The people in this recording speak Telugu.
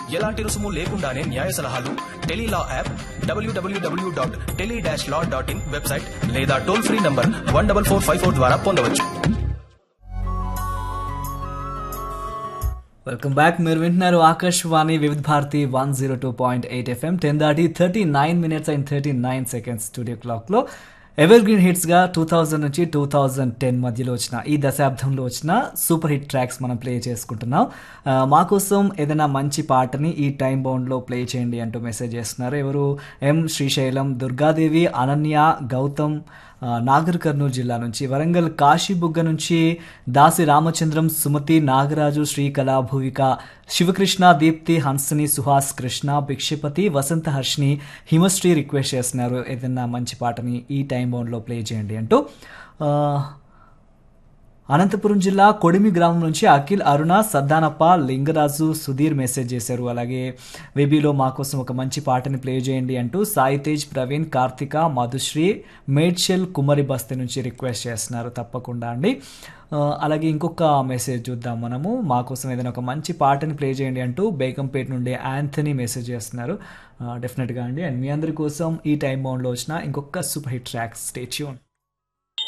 ఎలాంటి రుసుము లేకుండానే న్యాయ సలహాలు tele law app WWW dot tele dash law dot in website లేదా toll free number one double four five four ద్వారా పొందవచ్చు వెల్కమ్ బ్యాక్ మీరు వింటున్నారు Akashvani Vividh Bharati one zero two point eight FM ten దాటి thirty nine minutes and thirty nine seconds studio క్లాక్లో ఎవర్ గ్రీన్ హిట్స్గా టూ థౌజండ్ నుంచి టూ థౌజండ్ టెన్ మధ్యలో వచ్చిన ఈ దశాబ్దంలో వచ్చిన సూపర్ హిట్ ట్రాక్స్ మనం ప్లే చేసుకుంటున్నాం ఆ, మా కోసం ఏదైనా మంచి పాటని ఈ టైం బౌండ్లో ప్లే చేయండి అంటూ మెసేజ్ చేస్తున్నారు ఎవరు ఎం శ్రీశైలం దుర్గాదేవి అనన్య గౌతమ్ ఆ, నాగర్ కర్నూలు జిల్లా నుంచి వరంగల్ కాశీబుగ్గ నుంచి దాసి రామచంద్రం సుమతి నాగరాజు శ్రీకళ భూవిక శివకృష్ణ దీప్తి హన్సిని సుహాస్ కృష్ణ భిక్షపతి వసంత హర్షిని హిమశ్రీ రిక్వెస్ట్ చేస్తున్నారు ఏదైనా మంచి పాటని ఈ టైం బౌండ్లో ప్లే చేయండి అంటూ ఆ, అనంతపురం జిల్లా కొడిమి గ్రామం నుంచి అఖిల్ అరుణ సద్దానప్ప లింగరాజు సుధీర్ మెసేజ్ చేశారు అలాగే వెబీలో మా కోసం ఒక మంచి పాటని ప్లే చేయండి అంటూ సాయి తేజ్ ప్రవీణ్ కార్తిక మధుశ్రీ మేడ్చెల్ కుమరి బస్తీ నుంచి రిక్వెస్ట్ చేస్తున్నారు తప్పకుండా అండి ఆ, అలాగే ఇంకొక మెసేజ్ చూద్దాం మనము మా కోసం ఏదైనా ఒక మంచి పాటని ప్లే చేయండి అంటూ బేగంపేట నుండి యాంథనీ మెసేజ్ చేస్తున్నారు డెఫినెట్గా అండి అండ్ మీ అందరి కోసం ఈ టైం బౌండ్లో వచ్చిన ఇంకొక సూపర్ హిట్ ట్రాక్ స్టేచ్యూన్